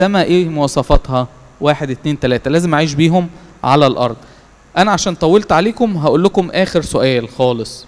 السماء ايه مواصفاتها واحد اتنين تلاتة لازم اعيش بيهم على الارض انا عشان طولت عليكم هقول لكم اخر سؤال خالص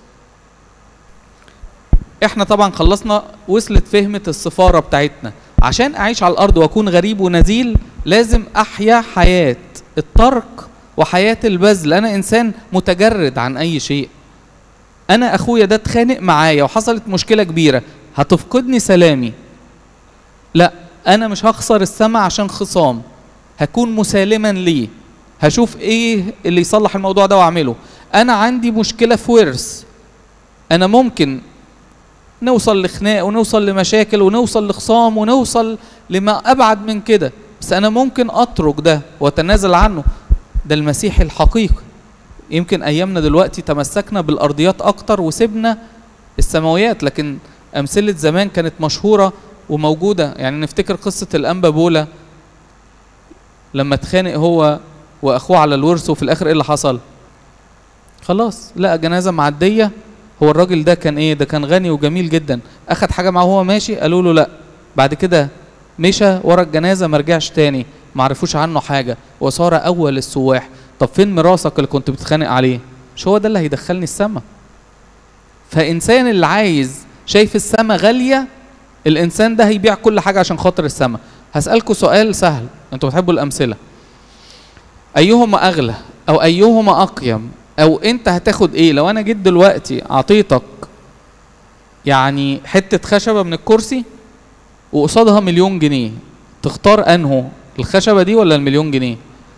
احنا طبعا خلصنا وصلت فهمة السفارة بتاعتنا عشان اعيش على الارض واكون غريب ونزيل لازم احيا حياة الترك وحياة البذل انا انسان متجرد عن اي شيء انا اخويا ده اتخانق معايا وحصلت مشكلة كبيرة هتفقدني سلامي لا انا مش هخسر السماء عشان خصام هكون مسالما ليه هشوف ايه اللي يصلح الموضوع ده واعمله انا عندي مشكلة في ورث انا ممكن نوصل لخناق ونوصل لمشاكل ونوصل لخصام ونوصل لما ابعد من كده بس انا ممكن اترك ده واتنازل عنه ده المسيح الحقيقي يمكن ايامنا دلوقتي تمسكنا بالارضيات اكتر وسيبنا السماويات لكن امثله زمان كانت مشهوره وموجوده يعني نفتكر قصه الانبا بولا لما اتخانق هو واخوه على الورث وفي الاخر ايه اللي حصل خلاص لقى جنازه معديه هو الراجل ده كان ايه ده كان غني وجميل جدا اخد حاجه معاه وهو ماشي قالوا له لا بعد كده مشى ورا الجنازه ما رجعش تاني ما عرفوش عنه حاجه وصار اول السواح طب فين ميراثك اللي كنت بتتخانق عليه مش هو ده اللي هيدخلني السما فانسان اللي عايز شايف السما غاليه الانسان ده هيبيع كل حاجه عشان خاطر السما هسالكم سؤال سهل انتوا بتحبوا الامثله ايهما اغلى او ايهما اقيم او انت هتاخد ايه لو انا جيت دلوقتي اعطيتك يعني حته خشبه من الكرسي وقصادها مليون جنيه تختار انه الخشبه دي ولا المليون جنيه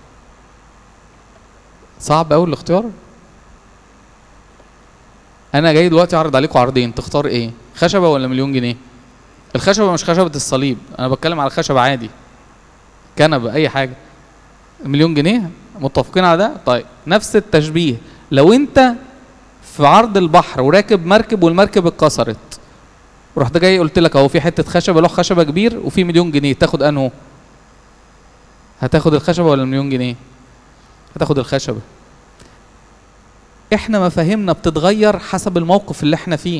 صعب قوي الاختيار انا جاي دلوقتي اعرض عليكم عرضين تختار ايه خشبه ولا مليون جنيه الخشبه مش خشبه الصليب انا بتكلم على خشبه عادي كنبه اي حاجه مليون جنيه متفقين على ده طيب نفس التشبيه لو انت في عرض البحر وراكب مركب والمركب اتكسرت ورحت جاي قلت لك اهو في حته خشبه لوح خشبه كبير وفي مليون جنيه تاخد انه هتاخد الخشبه ولا المليون جنيه هتاخد الخشبه احنا مفاهيمنا بتتغير حسب الموقف اللي احنا فيه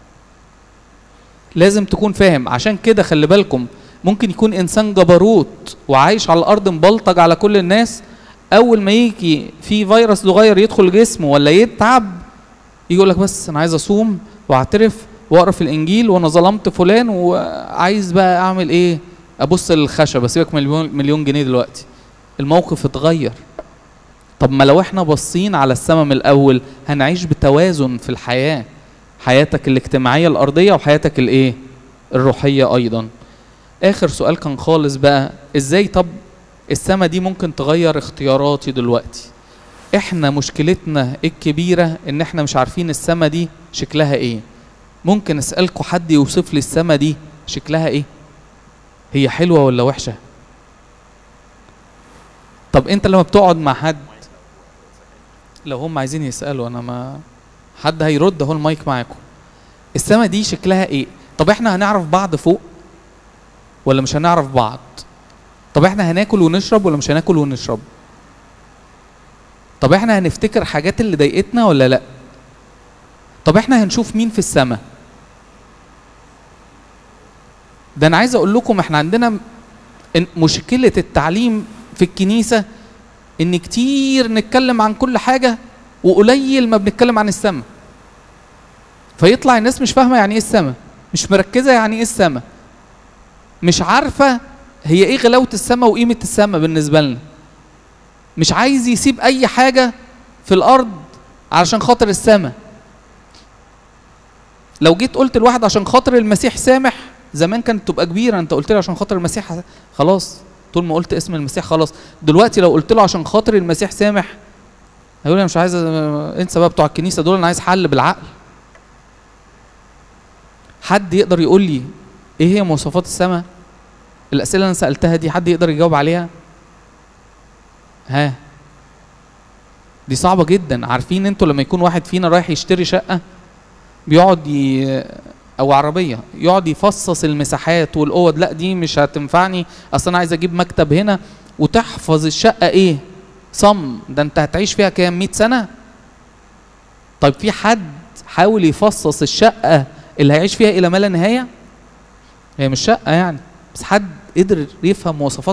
لازم تكون فاهم عشان كده خلي بالكم ممكن يكون انسان جبروت وعايش على الارض مبلطج على كل الناس اول ما يجي في فيروس صغير يدخل جسمه ولا يتعب يقول لك بس انا عايز اصوم واعترف واقرا في الانجيل وانا ظلمت فلان وعايز بقى اعمل ايه ابص للخشبه سيبك من مليون, مليون جنيه دلوقتي الموقف اتغير طب ما لو احنا باصين على السماء من الاول هنعيش بتوازن في الحياه حياتك الاجتماعيه الارضيه وحياتك الايه الروحيه ايضا اخر سؤال كان خالص بقى ازاي طب السما دي ممكن تغير اختياراتي دلوقتي احنا مشكلتنا الكبيرة ان احنا مش عارفين السما دي شكلها ايه ممكن اسألكوا حد يوصف لي السما دي شكلها ايه هي حلوة ولا وحشة طب انت لما بتقعد مع حد لو هم عايزين يسألوا انا ما حد هيرد اهو المايك معاكم السما دي شكلها ايه طب احنا هنعرف بعض فوق ولا مش هنعرف بعض طب احنا هناكل ونشرب ولا مش هناكل ونشرب طب احنا هنفتكر حاجات اللي ضايقتنا ولا لا طب احنا هنشوف مين في السماء ده انا عايز اقول لكم احنا عندنا مشكلة التعليم في الكنيسة ان كتير نتكلم عن كل حاجة وقليل ما بنتكلم عن السماء فيطلع الناس مش فاهمة يعني ايه السماء مش مركزة يعني ايه السماء مش عارفة هي ايه غلاوة السماء وقيمة السماء بالنسبة لنا مش عايز يسيب اي حاجة في الارض علشان خاطر السماء لو جيت قلت لواحد عشان خاطر المسيح سامح زمان كانت تبقى كبيرة انت قلت له عشان خاطر المسيح خلاص طول ما قلت اسم المسيح خلاص دلوقتي لو قلت له عشان خاطر المسيح سامح هيقول انا مش عايز انسى بقى بتوع الكنيسة دول انا عايز حل بالعقل حد يقدر يقول لي ايه هي مواصفات السماء الاسئله اللي انا سالتها دي حد يقدر يجاوب عليها ها دي صعبه جدا عارفين انتوا لما يكون واحد فينا رايح يشتري شقه بيقعد ي... او عربيه يقعد يفصص المساحات والاوض لا دي مش هتنفعني اصل انا عايز اجيب مكتب هنا وتحفظ الشقه ايه صم ده انت هتعيش فيها كام 100 سنه طيب في حد حاول يفصص الشقه اللي هيعيش فيها الى ما لا نهايه هي مش شقه يعني بس حد قدر يفهم مواصفات